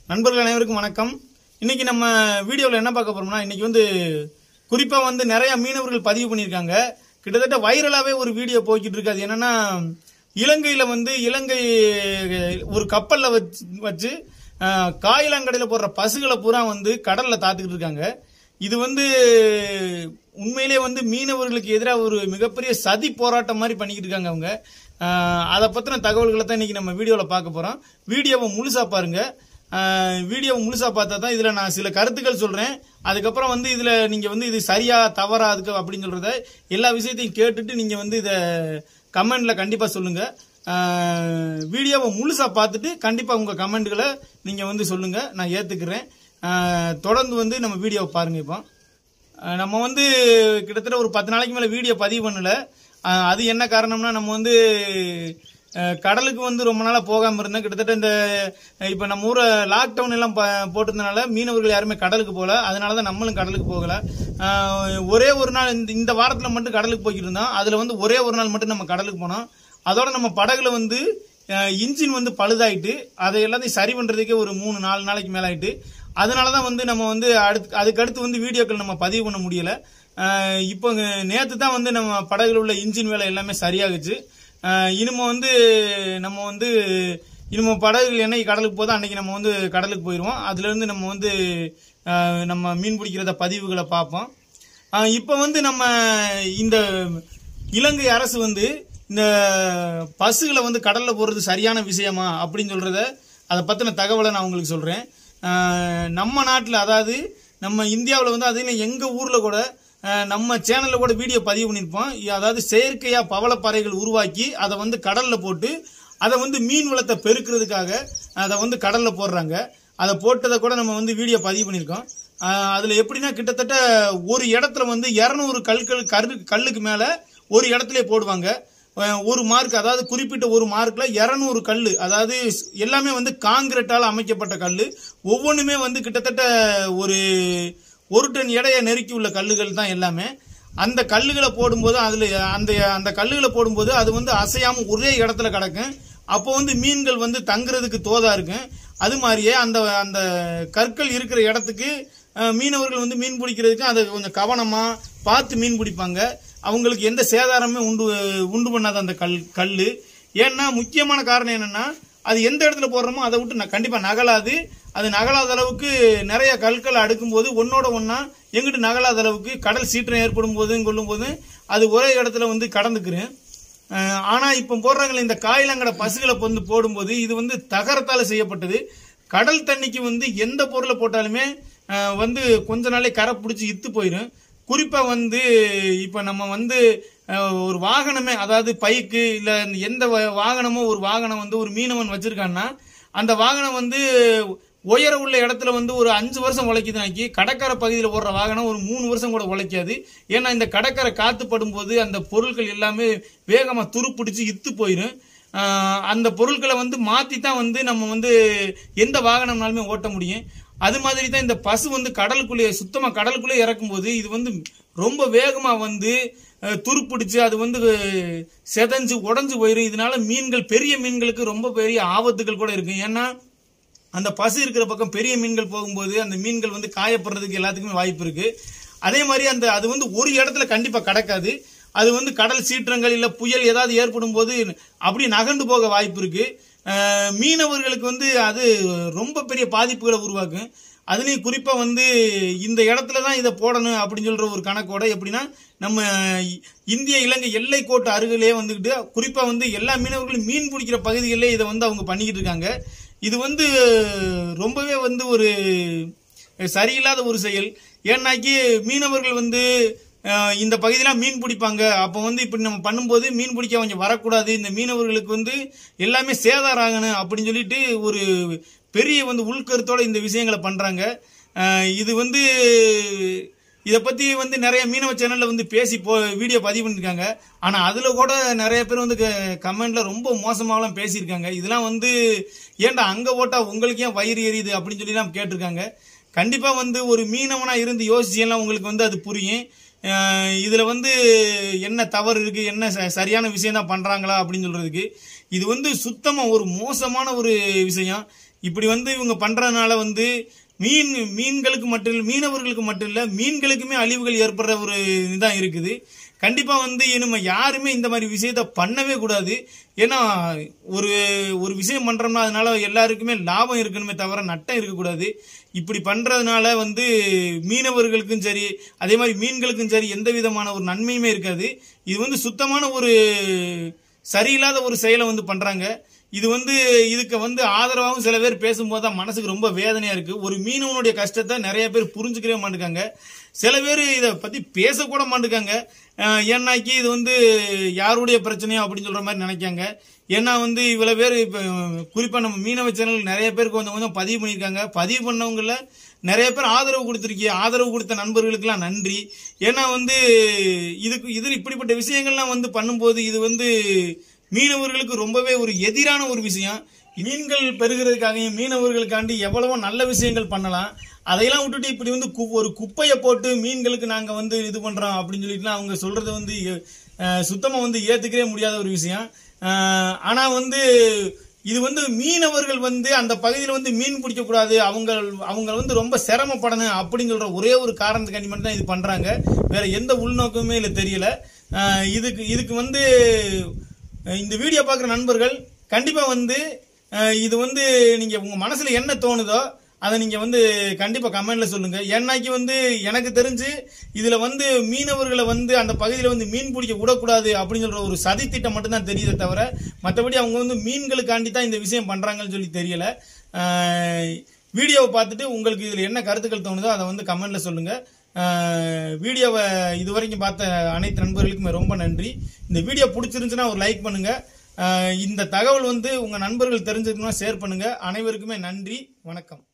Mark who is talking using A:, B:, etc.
A: நண்பர்கள் அனைவருக்கும் வணக்கம் இன்னைக்கு நம்ம வீடியோவில் என்ன பார்க்க போறோம்னா இன்னைக்கு வந்து குறிப்பா வந்து நிறைய மீனவர்கள் பதிவு பண்ணியிருக்காங்க கிட்டத்தட்ட வைரலாவே ஒரு வீடியோ போய்கிட்டு இருக்கு அது என்னன்னா இலங்கையில வந்து இலங்கை ஒரு கப்பல்ல வச்சு வச்சு அஹ், காயிலாங்கடையில போடுற பசுகளை பூரா வந்து கடல்ல தாத்துக்கிட்டு இருக்காங்க இது வந்து உண்மையிலே வந்து மீனவர்களுக்கு எதிராக ஒரு மிகப்பெரிய சதி போராட்டம் மாதிரி பண்ணிக்கிட்டு இருக்காங்க அவங்க அஹ், அதை பத்தின தகவல்களை தான் இன்னைக்கு நம்ம வீடியோவில் பார்க்க போறோம் வீடியோவை முழுசா பாருங்க அஹ், வீடியோவை முழுசா பார்த்தா தான் இதுல நான் சில கருத்துக்கள் சொல்றேன் அதுக்கப்புறம் வந்து இதுல நீங்க வந்து இது சரியா தவறா அதுக்கு அப்படின்னு சொல்றத எல்லா விஷயத்தையும் கேட்டுட்டு நீங்க வந்து இத கமெண்ட்ல கண்டிப்பா சொல்லுங்க அஹ், வீடியோவை முழுசா பார்த்துட்டு கண்டிப்பா உங்க கமெண்ட்களை நீங்க வந்து சொல்லுங்க நான் ஏத்துக்கிறேன் அஹ், தொடர்ந்து வந்து நம்ம வீடியோவை பாருங்க இப்போ அஹ் நம்ம வந்து கிட்டத்தட்ட ஒரு பத்து நாளைக்கு மேல வீடியோ பதிவு பண்ணல அஹ் அது என்ன காரணம்னா நம்ம வந்து அஹ் கடலுக்கு வந்து ரொம்ப நாளா போகாம இருந்தோம் கிட்டத்தட்ட இந்த அஹ் இப்ப நம்ம ஊர லாக்டவுன் எல்லாம் ப- போட்டிருந்தனால மீனவர்கள் யாருமே கடலுக்கு போகல அதனாலதான் நம்மளும் கடலுக்கு போகல அஹ் ஒரே ஒரு நாள் இந்த- இந்த வாரத்துல மட்டும் கடலுக்கு போய்கிட்டு இருந்தோம் அதுல வந்து ஒரே ஒரு நாள் மட்டும் நம்ம கடலுக்கு போனோம் அதோட நம்ம படகுல வந்து இன்ஜின் வந்து பழுதாயிட்டு அதை எல்லாத்தையும் சரி பண்றதுக்கே ஒரு மூணு நாலு நாளைக்கு மேல ஆயிட்டு அதனாலதான் வந்து நம்ம வந்து அடுத்து அதுக்கடுத்து வந்து வீடியோக்கள் நம்ம பதிவு பண்ண முடியல அஹ் இப்போ நேத்து தான் வந்து நம்ம படகுல உள்ள இன்ஜின் வேலை எல்லாமே சரியாகுச்சு அஹ் இனிமே வந்து நம்ம வந்து இனிமே படகுகள் என்னைக்கு கடலுக்கு போதோ அன்னைக்கு நம்ம வந்து கடலுக்கு போயிடுவோம் அதுல இருந்து நம்ம வந்து அஹ் நம்ம மீன் பிடிக்கிறத பதிவுகளை பார்ப்போம் அஹ் இப்போ வந்து நம்ம இந்த இலங்கை அரசு வந்து இந்த பசுகளை வந்து கடல்ல போடுறது சரியான விஷயமா அப்படின்னு சொல்றத அதை பத்தின தகவலை நான் உங்களுக்கு சொல்றேன் அஹ் நம்ம நாட்டில் அதாவது நம்ம இந்தியாவில் வந்து அது எங்க ஊர்ல கூட அஹ் நம்ம சேனல்ல கூட வீடியோ பதிவு பண்ணியிருப்போம் அதாவது செயற்கையா பவளப்பாறைகள் உருவாக்கி அதை வந்து கடல்ல போட்டு அதை வந்து மீன் வளத்தை பெருக்கிறதுக்காக அதை வந்து கடல்ல போடுறாங்க அதை போட்டதை கூட நம்ம வந்து வீடியோ பதிவு பண்ணியிருக்கோம் அஹ் அதுல எப்படின்னா கிட்டத்தட்ட ஒரு இடத்துல வந்து இருநூறு கற்கள் கரு கல்லுக்கு மேல ஒரு இடத்துல போடுவாங்க அஹ் ஒரு மார்க் அதாவது குறிப்பிட்ட ஒரு மார்க்ல இருநூறு கல் அதாவது எல்லாமே வந்து காங்கிரீட்டால அமைக்கப்பட்ட கல் ஒவ்வொன்றுமே வந்து கிட்டத்தட்ட ஒரு ஒரு டன் எடையை நெருக்கி உள்ள கல்லுகள் தான் எல்லாமே அந்த கல்லுகளை போடும்போது அதுல அந்த அந்த கல்லுகளை போடும்போது அது வந்து அசையாம ஒரே இடத்துல கிடக்கும் அப்போ வந்து மீன்கள் வந்து தங்குறதுக்கு தோதா இருக்கும் அது மாதிரியே அந்த அந்த கற்கள் இருக்கிற இடத்துக்கு அஹ், மீனவர்கள் வந்து மீன் பிடிக்கிறதுக்கு அதை கொஞ்சம் கவனமா பார்த்து மீன் பிடிப்பாங்க அவங்களுக்கு எந்த சேதாரமே உண்டு உண்டு பண்ணாத அந்த கல் கல் ஏன்னா முக்கியமான காரணம் என்னன்னா அது எந்த இடத்துல போடுறோமோ அதை விட்டு ந- கண்டிப்பா நகலாது அது நகலாத அளவுக்கு நிறைய கற்கள் அடுக்கும்போது ஒன்னோட ஒன்னா எங்கிட்டு நகலாத அளவுக்கு கடல் சீற்றம் ஏற்படும் போதும் கொள்ளும் போது அது ஒரே இடத்துல வந்து கடந்துக்கிறேன் அஹ் ஆனா இப்ப போடுறாங்களே இந்த காயிலங்கட பசுகளை வந்து போடும்போது இது வந்து தகரத்தால செய்யப்பட்டது கடல் தண்ணிக்கு வந்து எந்த பொருளை போட்டாலுமே அஹ் வந்து கொஞ்ச நாளே கரை பிடிச்சி இத்து போயிடும் குறிப்பா வந்து இப்ப நம்ம வந்து அஹ், ஒரு வாகனமே அதாவது பைக்கு இல்ல எந்த வா- வாகனமோ ஒரு வாகனம் வந்து ஒரு மீனவன் வச்சிருக்கான்னா அந்த வாகனம் வந்து உயர உள்ள இடத்துல வந்து ஒரு அஞ்சு வருஷம் உழைக்குதுனாக்கி கடற்கரை பகுதியில் ஓடுற வாகனம் ஒரு மூணு வருஷம் கூட உழைக்காது ஏன்னா இந்த கடற்கரை காத்து படும்போது அந்த பொருட்கள் எல்லாமே வேகமா துருப்பிடிச்சு இத்து போயிடும் ஆஹ் அந்த பொருட்களை வந்து மாத்தி தான் வந்து நம்ம வந்து எந்த வாகனம்னாலுமே ஓட்ட முடியும் அது மாதிரி தான் இந்த பசு வந்து கடலுக்குள்ளே சுத்தமா கடலுக்குள்ளே இறக்கும்போது இது வந்து ரொம்ப வேகமா வந்து அஹ், துருப்பிடிச்சு அது வந்து அஹ், செதஞ்சு உடஞ்சு போயிடும் இதனால மீன்கள் பெரிய மீன்களுக்கு ரொம்ப பெரிய ஆபத்துகள் கூட இருக்கு ஏன்னா அந்த பசு இருக்கிற பக்கம் பெரிய மீன்கள் போகும்போது அந்த மீன்கள் வந்து காயப்படுறதுக்கு எல்லாத்துக்குமே வாய்ப்பு இருக்கு அதே மாதிரி அந்த அது வந்து ஒரு இடத்துல கண்டிப்பா கடக்காது அது வந்து கடல் சீற்றங்கள் இல்ல புயல் ஏதாவது ஏற்படும் போது அப்படி நகர்ந்து போக வாய்ப்பு இருக்கு அஹ் மீனவர்களுக்கு வந்து அது ரொம்ப பெரிய பாதிப்புகளை உருவாக்கும் அதுலயும் குறிப்பா வந்து இந்த இடத்துல தான் இதை போடணும் அப்படின்னு சொல்ற ஒரு கணக்கோட எப்படின்னா நம்ம இந்திய இலங்கை எல்லை கோட்டு அருகிலே வந்துகிட்டு குறிப்பா வந்து எல்லா மீனவர்களும் மீன் பிடிக்கிற பகுதிகளிலே இதை வந்து அவங்க பண்ணிக்கிட்டு இருக்காங்க இது வந்து ரொம்பவே வந்து ஒரு சரியில்லாத ஒரு செயல் ஏன்னாக்கி மீனவர்கள் வந்து அஹ், இந்த பகுதியெல்லாம் மீன் பிடிப்பாங்க அப்போ வந்து இப்படி நம்ம பண்ணும்போது மீன் பிடிக்க அவங்க வரக்கூடாது இந்த மீனவர்களுக்கு வந்து எல்லாமே சேதாரம் ஆகணும் அப்படின்னு சொல்லிட்டு ஒரு பெரிய வந்து உள்கருத்தோட இந்த விஷயங்களை பண்றாங்க அஹ், இது வந்து இதை பத்தி வந்து நிறைய மீனவ சேனல்ல வந்து பேசி போ வீடியோ பதிவு பண்ணிருக்காங்க ஆனா அதுல கூட நிறைய பேர் வந்து கமெண்ட்ல ரொம்ப மோசமாவெல்லாம் பேசியிருக்காங்க இதெல்லாம் வந்து ஏன்டா அங்க ஓட்டா உங்களுக்கு ஏன் வயிறு எரியுது அப்படின்னு சொல்லி எல்லாம் கேட்டிருக்காங்க கண்டிப்பா வந்து ஒரு மீனவனா இருந்து யோசிச்செல்லாம் உங்களுக்கு வந்து அது புரியும் அஹ் இதுல வந்து என்ன தவறு இருக்கு என்ன ச- சரியான விஷயம் தான் பண்றாங்களா அப்படின்னு சொல்றதுக்கு இது வந்து சுத்தமா ஒரு மோசமான ஒரு விஷயம் இப்படி வந்து இவங்க பண்றதுனால வந்து மீன் மீன்களுக்கு மட்டும் இல்ல மீனவர்களுக்கு மட்டும் இல்ல மீன்களுக்குமே அழிவுகள் ஏற்படுற ஒரு இதுதான் இருக்குது கண்டிப்பா வந்து நம்ம யாருமே இந்த மாதிரி விஷயத்த பண்ணவே கூடாது ஏன்னா ஒரு ஒரு விஷயம் பண்றோம்னா அதனால எல்லாருக்குமே லாபம் இருக்கணுமே தவிர நட்டம் இருக்கக்கூடாது இப்படி பண்றதுனால வந்து மீனவர்களுக்கும் சரி அதே மாதிரி மீன்களுக்கும் சரி எந்த விதமான ஒரு நன்மையுமே இருக்காது இது வந்து சுத்தமான ஒரு சரியில்லாத ஒரு செயலை வந்து பண்றாங்க இது வந்து இதுக்கு வந்து ஆதரவாகவும் சில பேர் பேசும்போது தான் மனசுக்கு ரொம்ப வேதனையா இருக்கு ஒரு மீனவனுடைய கஷ்டத்தை நிறைய பேர் புரிஞ்சுக்கவே மாட்டேங்காங்க சில பேர் இதை பத்தி பேசக்கூட மாட்டேங்காங்க அஹ் ஏன்னாக்கி இது வந்து யாருடைய பிரச்சனையோ அப்படின்னு சொல்ற மாதிரி நினைக்காங்க ஏன்னா வந்து இவ்வளவு பேர் இப்ப குறிப்பா நம்ம மீனவ சேனல் நிறைய பேருக்கு கொஞ்சம் கொஞ்சம் பதிவு பண்ணியிருக்காங்க பதிவு பண்ணவங்கள நிறைய பேர் ஆதரவு கொடுத்துருக்கீங்க ஆதரவு கொடுத்த நண்பர்களுக்கெல்லாம் நன்றி ஏன்னா வந்து இதுக்கு இது இப்படிப்பட்ட விஷயங்கள்லாம் வந்து பண்ணும்போது இது வந்து மீனவர்களுக்கு ரொம்பவே ஒரு எதிரான ஒரு விஷயம் மீன்கள் பெருகிறதுக்காகவும் மீனவர்களுக்காண்டி எவ்வளவோ நல்ல விஷயங்கள் பண்ணலாம் அதையெல்லாம் விட்டுட்டு இப்படி வந்து கு- ஒரு குப்பையை போட்டு மீன்களுக்கு நாங்க வந்து இது பண்றோம் அப்படின்னு சொல்லிட்டுலாம் அவங்க சொல்றது வந்து அஹ், சுத்தமா வந்து ஏத்துக்கவே முடியாத ஒரு விஷயம் அஹ், ஆனா வந்து இது வந்து மீனவர்கள் வந்து அந்த பகுதியில் வந்து மீன் பிடிக்க கூடாது அவங்க அவங்க வந்து ரொம்ப சிரமப்படணும் அப்படின்னு சொல்ற ஒரே ஒரு காரணத்துக்காண்டி மட்டும் தான் இது பண்றாங்க வேற எந்த உள்நோக்கமே இல்லை தெரியல அஹ், இதுக்கு இதுக்கு வந்து அஹ் இந்த வீடியோ பார்க்குற நண்பர்கள் கண்டிப்பா வந்து அஹ் இது வந்து நீங்க உங்க மனசுல என்ன தோணுதோ அதை நீங்க வந்து கண்டிப்பா கமெண்ட்ல சொல்லுங்க ஏன்னாக்கி வந்து எனக்கு தெரிஞ்சு இதுல வந்து மீனவர்களை வந்து அந்த பகுதியில வந்து மீன் பிடிக்க விடக்கூடாது அப்படின்னு சொல்ற ஒரு சதி திட்டம் மட்டும்தான் தெரியுதே தவிர மற்றபடி அவங்க வந்து மீன்களுக்காண்டி தான் இந்த விஷயம் பண்றாங்கன்னு சொல்லி தெரியல அஹ் வீடியோவை பார்த்துட்டு உங்களுக்கு இதுல என்ன கருத்துக்கள் தோணுதோ அதை வந்து கமெண்ட்ல சொல்லுங்க அஹ் வீடியோவை இதுவரைக்கும் பார்த்த அனைத்து நண்பர்களுக்குமே ரொம்ப நன்றி இந்த வீடியோ பிடிச்சிருந்துச்சுன்னா ஒரு லைக் பண்ணுங்க அஹ் இந்த தகவல் வந்து உங்க நண்பர்கள் தெரிஞ்சுக்கணும்னா ஷேர் பண்ணுங்க அனைவருக்குமே நன்றி வணக்கம்